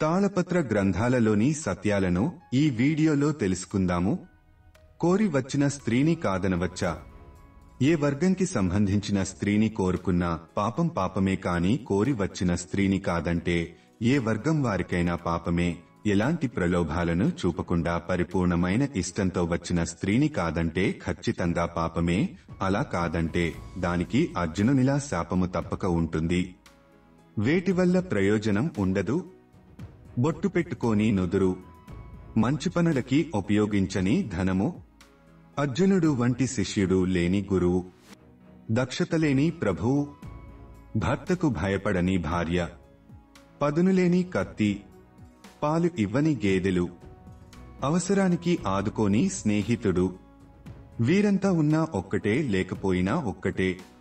తాళపత్ర గ్రంథాలలోని సత్యాలను ఈ వీడియోలో తెలుసుకుందాము కోరి వచ్చిన స్త్రీని కాదనవచ్చా ఏ వర్గంకి సంబంధించిన స్త్రీని కోరుకున్నా పాపం పాపమే కాని కోరి వచ్చిన స్త్రీని కాదంటే ఏ వర్గం వారికైనా పాపమే ఎలాంటి ప్రలోభాలను చూపకుండా పరిపూర్ణమైన ఇష్టంతో వచ్చిన స్త్రీని కాదంటే ఖచ్చితంగా పాపమే అలా కాదంటే దానికి అర్జునునిలా శాపము తప్పక ఉంటుంది వేటి వల్ల ప్రయోజనం ఉండదు బొట్టు పెట్టుకోని నుదురు మంచి పనులకి ఉపయోగించని ధనము అర్జునుడు వంటి శిష్యుడు లేని గురువు దక్షత లేని ప్రభువు భర్తకు భయపడని భార్య పదునులేని కత్తి పాలు ఇవ్వని గేదెలు అవసరానికి ఆదుకోని స్నేహితుడు వీరంతా ఉన్నా ఒక్కటే లేకపోయినా ఒక్కటే